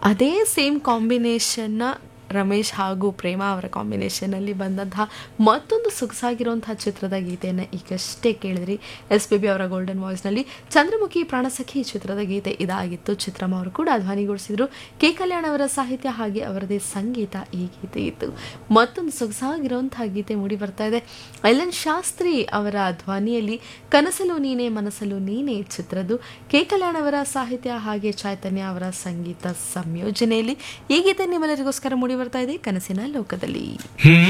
ಅದೇ ಸೇಮ್ ಕಾಂಬಿನೇಷನ್ನ ರಮೇಶ್ ಹಾಗೂ ಪ್ರೇಮ ಅವರ ಕಾಂಬಿನೇಷನಲ್ಲಿ ಬಂದಂತಹ ಮತ್ತೊಂದು ಸೊಗಸಾಗಿರುವಂತಹ ಚಿತ್ರದ ಗೀತೆಯನ್ನು ಈಗಷ್ಟೇ ಕೇಳಿದ್ರಿ ಎಸ್ ಪಿ ಬಿ ಅವರ ಗೋಲ್ಡನ್ ವಾಯ್ಸ್ನಲ್ಲಿ ಚಂದ್ರಮುಖಿ ಪ್ರಾಣಸಖಿ ಚಿತ್ರದ ಗೀತೆ ಇದಾಗಿತ್ತು ಚಿತ್ರಮ್ಮ ಅವರು ಕೂಡ ಧ್ವನಿಗೊಳಿಸಿದ್ರು ಕೆ ಕಲ್ಯಾಣ್ ಅವರ ಸಾಹಿತ್ಯ ಹಾಗೆ ಅವರದೇ ಸಂಗೀತ ಈ ಗೀತೆ ಇತ್ತು ಮತ್ತೊಂದು ಸೊಗಸಾಗಿರುವಂತಹ ಗೀತೆ ಮೂಡಿ ಬರ್ತಾ ಇದೆ ಎಲ್ ಎನ್ ಶಾಸ್ತ್ರಿ ಅವರ ಧ್ವನಿಯಲ್ಲಿ ಕನಸಲು ನೀನೆ ಮನಸ್ಸಲು ನೀನೆ ಚಿತ್ರದ್ದು ಕೆ ಕಲ್ಯಾಣ್ ಅವರ ಸಾಹಿತ್ಯ ಹಾಗೆ ಚೈತನ್ಯ ಅವರ ಸಂಗೀತ ಸಂಯೋಜನೆಯಲ್ಲಿ ಈ ಗೀತೆ ನಿಮ್ಮೆಲ್ಲರಿಗೋಸ್ಕರ ಮೂಡಿ ಬರ್ತಾ ಇದೆ ಕನಸಿನ ಲೋಕದಲ್ಲಿ